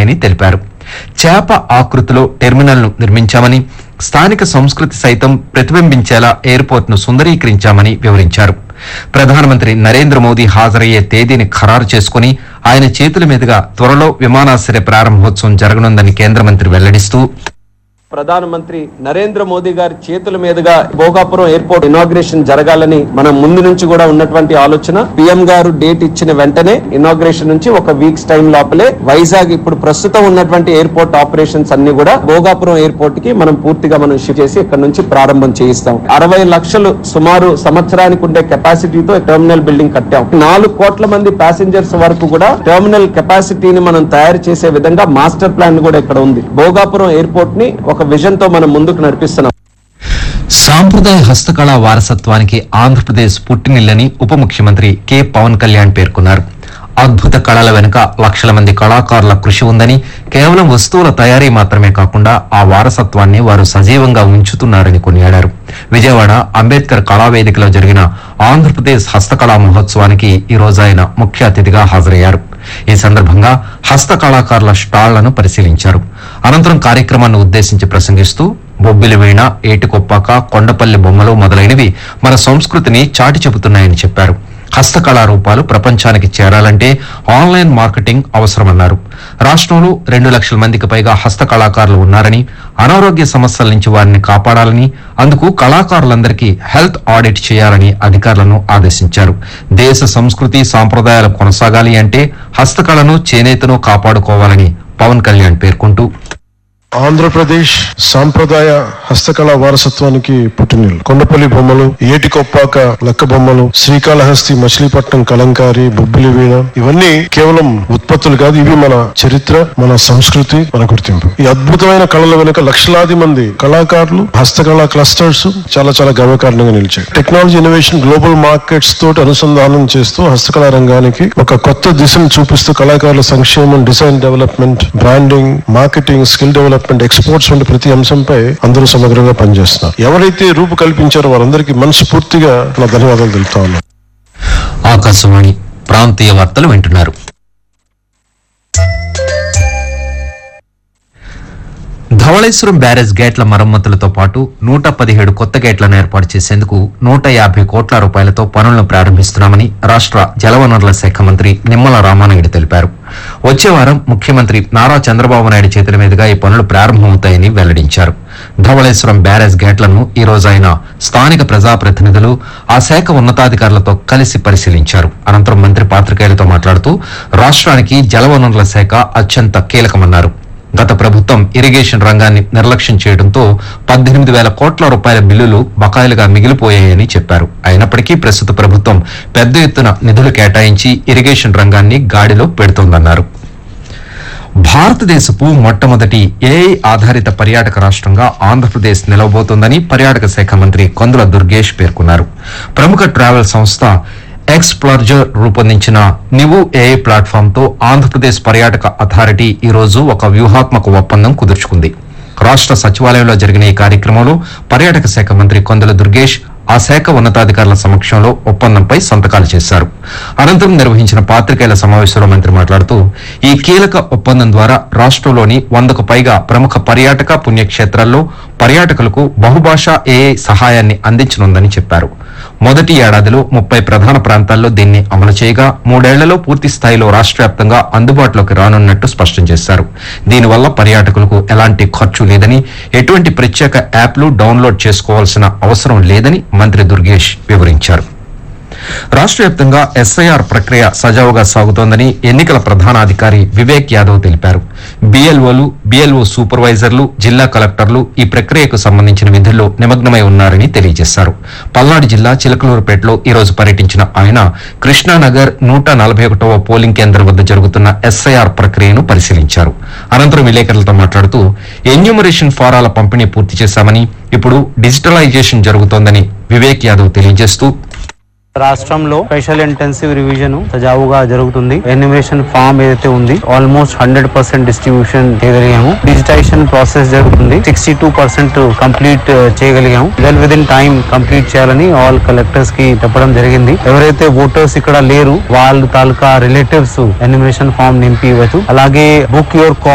ఉన్నాయని తెలిపారు చేప ఆకృతిలో టెర్మినల్ను నిర్మించామని స్థానిక సంస్కృతి సైతం ప్రతిబింబించేలా ఎయిర్పోర్ట్ ను సుందరీకరించామని వివరించారు ప్రధానమంత్రి నరేంద్ర మోదీ హాజరయ్యే తేదీని ఖరారు చేసుకుని ఆయన చేతుల మీదుగా త్వరలో విమానాశ్రయ ప్రారంభోత్సవం జరగనుందని కేంద్ర మంత్రి వెల్లడిస్తూ ప్రధానమంత్రి నరేంద్ర మోదీ గారి చేతుల మీదుగా భోగాపురం ఎయిర్పోర్ట్ ఇనాగ్రేషన్ జరగాలని మనం ముందు నుంచి కూడా ఉన్నటువంటి ఆలోచన పిఎం గారు డేట్ ఇచ్చిన వెంటనే ఇనాగ్రేషన్ నుంచి ఒక వీక్స్ టైం లోపలే వైజాగ్ ఇప్పుడు ప్రస్తుతం ఉన్నటువంటి ఎయిర్పోర్ట్ ఆపరేషన్స్ అన్ని కూడా భోగాపురం ఎయిర్పోర్ట్ కి మనం పూర్తిగా మనం షిఫ్ట్ చేసి ఇక్కడ నుంచి ప్రారంభం చేయిస్తాం అరవై లక్షలు సుమారు సంవత్సరానికి ఉండే కెపాసిటీతో టెర్మినల్ బిల్డింగ్ కట్టాం నాలుగు కోట్ల మంది ప్యాసింజర్స్ వరకు కూడా టెర్మినల్ కెపాసిటీని మనం తయారు చేసే విధంగా మాస్టర్ ప్లాన్ కూడా ఇక్కడ ఉంది భోగాపురం ఎయిర్పోర్ట్ ని ఒక విజన్ తో మనం ముందుకు నడిపిస్తున్నాం సాంప్రదాయ హస్తకళా వారసత్వానికి ఆంధ్రప్రదేశ్ పుట్టినిల్లని ఉప ముఖ్యమంత్రి కె పవన్ కళ్యాణ్ పేర్కొన్నారు అద్భుత కళల వెనుక లక్షల మంది కళాకారుల కృషి ఉందని కేవలం వస్తువుల తయారీ మాత్రమే కాకుండా ఆ వారసత్వాన్ని వారు సజీవంగా ఉంచుతున్నారని కొనియాడారు విజయవాడ అంబేద్కర్ కళావేదికలో జరిగిన ఆంధ్రప్రదేశ్ హస్తకళా మహోత్సవానికి ఈ రోజు ఆయన ముఖ్య అతిథిగా హాజరయ్యారు ఈ సందర్భంగా హస్త కళాకారుల స్టాళ్లను పరిశీలించారు అనంతరం కార్యక్రమాన్ని ఉద్దేశించి ప్రసంగిస్తూ బొబ్బిలి వీణ ఏటికొప్పాక కొండపల్లి బొమ్మలు మొదలైనవి మన సంస్కృతిని చాటి చెబుతున్నాయని చెప్పారు హస్తకళా రూపాలు ప్రపంచానికి చేరాలంటే ఆన్లైన్ మార్కెటింగ్ అవసరమన్నారు రాష్ట్రంలో రెండు లక్షల మందికి పైగా హస్తకళాకారులు ఉన్నారని అనారోగ్య సమస్యల నుంచి వారిని కాపాడాలని అందుకు కళాకారులందరికీ హెల్త్ ఆడిట్ చేయాలని అధికారులను ఆదేశించారు దేశ సంస్కృతి సాంప్రదాయాలు కొనసాగాలి అంటే హస్తకళను చేనేతను కాపాడుకోవాలని పవన్ కళ్యాణ్ పేర్కొంటూ ఆంధ్రప్రదేశ్ సాంప్రదాయ హస్తకళా వారసత్వానికి పుట్టినిల్లు కొండపల్లి బొమ్మలు ఏటికొప్పాక లక్క బొమ్మలు శ్రీకాళహస్తి మచిలీపట్నం కలంకారి బొబ్బిలి వీణ ఇవన్నీ కేవలం ఉత్పత్తులు కాదు ఇవి మన చరిత్ర మన సంస్కృతి మన గుర్తింపు ఈ అద్భుతమైన కళల వెనుక లక్షలాది మంది కళాకారులు హస్తకళా క్లస్టర్స్ చాలా చాలా గర్వకారణంగా నిలిచాయి టెక్నాలజీ ఇన్నోవేషన్ గ్లోబల్ మార్కెట్స్ తోటి అనుసంధానం చేస్తూ హస్తకళా రంగానికి ఒక కొత్త దిశను చూపిస్తూ కళాకారుల సంక్షేమం design development branding marketing skill development exports వంటి ప్రతి అంశంపై అందరూ సమగ్రంగా పనిచేస్తున్నారు ఎవరైతే రూపు కల్పించారో వారందరికీ మనస్ఫూర్తిగా నా ధన్యవాదాలు తెలుపుతా ఉన్నాను ఆకాశవాణి ప్రాంతీయ వార్తలు వింటున్నారు ధవళేశ్వరం బ్యారేజ్ గేట్ల మరమ్మతులతో పాటు నూట పదిహేడు కొత్త గేట్లను ఏర్పాటు చేసేందుకు నూట యాభై కోట్ల రూపాయలతో పనులను ప్రారంభిస్తున్నామని రాష్ట్ర జలవనరుల శాఖ మంత్రి నిమ్మల రామానాయుడు తెలిపారు వచ్చే వారం ముఖ్యమంత్రి నారా చంద్రబాబు నాయుడు చేతుల మీదుగా ఈ పనులు ప్రారంభమవుతాయని వెల్లడించారు ధవళేశ్వరం బ్యారేజ్ గేట్లను ఈ రోజు ఆయన స్థానిక ప్రజాప్రతినిధులు ఆ శాఖ ఉన్నతాధికారులతో కలిసి పరిశీలించారు అనంతరం మంత్రి పాత్రికేయులతో మాట్లాడుతూ రాష్ట్రానికి జలవనరుల శాఖ అత్యంత కీలకమన్నారు గత ప్రభుత్వం ఇరిగేషన్ రంగాన్ని నిర్లక్ష్యం చేయడంతో పద్దెనిమిది వేల కోట్ల రూపాయల బిల్లులు బకాయిలుగా మిగిలిపోయాయని చెప్పారు అయినప్పటికీ ప్రస్తుత ప్రభుత్వం పెద్ద ఎత్తున నిధులు కేటాయించి ఇరిగేషన్ రంగాన్ని గాడిలో పెడుతోందన్నారు భారతదేశపు మొట్టమొదటి ఏఐ ఆధారిత పర్యాటక రాష్ట్రంగా ఆంధ్రప్రదేశ్ నిలవబోతోందని పర్యాటక శాఖ మంత్రి కొందుల దుర్గేష్ పేర్కొన్నారు ప్రముఖ ట్రావెల్ సంస్థ ఎక్స్ప్లర్జర్ రూపొందించిన నివు ఏఐ ప్లాట్ఫామ్ తో ఆంధ్రప్రదేశ్ పర్యాటక అథారిటీ ఈ రోజు ఒక వ్యూహాత్మక ఒప్పందం కుదుర్చుకుంది రాష్ట్ర సచివాలయంలో జరిగిన ఈ కార్యక్రమంలో పర్యాటక శాఖ మంత్రి కొందల దుర్గేష్ ఆ శాఖ ఉన్నతాధికారుల సమక్షంలో ఒప్పందంపై సంతకాలు చేశారు అనంతరం నిర్వహించిన పాత్రికేయుల సమావేశంలో మంత్రి మాట్లాడుతూ ఈ కీలక ఒప్పందం ద్వారా రాష్ట్రంలోని వందకు పైగా ప్రముఖ పర్యాటక పుణ్యక్షేత్రాల్లో పర్యాటకులకు బహుభాషా ఏఐ సహాయాన్ని అందించనుందని చెప్పారు మొదటి ఏడాదిలో ముప్పై ప్రధాన ప్రాంతాల్లో దీన్ని అమలు చేయగా మూడేళ్లలో పూర్తి స్థాయిలో రాష్ట్ర వ్యాప్తంగా అందుబాటులోకి రానున్నట్టు స్పష్టం చేశారు దీనివల్ల పర్యాటకులకు ఎలాంటి ఖర్చు లేదని ఎటువంటి ప్రత్యేక యాప్లు డౌన్లోడ్ చేసుకోవాల్సిన అవసరం లేదని మంత్రి దుర్గేష్ వివరించారు రాష్ట్ర వ్యాప్తంగా ఎస్ఐఆర్ ప్రక్రియ సజావుగా సాగుతోందని ఎన్నికల ప్రధానాధికారి వివేక్ యాదవ్ తెలిపారు బిఎల్ఓలు బిఎల్ఓ సూపర్వైజర్లు జిల్లా కలెక్టర్లు ఈ ప్రక్రియకు సంబంధించిన విధుల్లో నిమగ్నమై ఉన్నారని తెలియజేశారు పల్నాడు జిల్లా చిలకలూరుపేటలో ఈ రోజు పర్యటించిన ఆయన కృష్ణానగర్ నూట నలభై ఒకటవ పోలింగ్ కేంద్రం వద్ద జరుగుతున్న ఎస్ఐఆర్ ప్రక్రియను పరిశీలించారు అనంతరం విలేకరులతో మాట్లాడుతూ ఎన్యూమరేషన్ ఫారాల పంపిణీ పూర్తి చేశామని ఇప్పుడు డిజిటలైజేషన్ జరుగుతోందని వివేక్ యాదవ్ తెలియజేస్తూ రాష్ట్రంలో స్పెషల్ ఇంటెన్సివ్ రివిజన్ సజావుగా జరుగుతుంది ఎనిమేషన్ ఫామ్ ఏదైతే ఉంది ఆల్మోస్ట్ హండ్రెడ్ పర్సెంట్ డిస్ట్రిబ్యూషన్ చేయగలిగాము డిజిటైజేషన్ ప్రాసెస్ జరుగుతుంది సిక్స్టీ టూ పర్సెంట్ కంప్లీట్ చేయగలిగాము well within time complete చేయాలని ఆల్ కలెక్టర్స్ కి చెప్పడం జరిగింది ఎవరైతే ఓటర్స్ ఇక్కడ లేరు వాళ్ళు తాలూకా రిలేటివ్స్ ఎనిమేషన్ ఫామ్ నింపి ఇవ్వచ్చు అలాగే బుక్ యువర్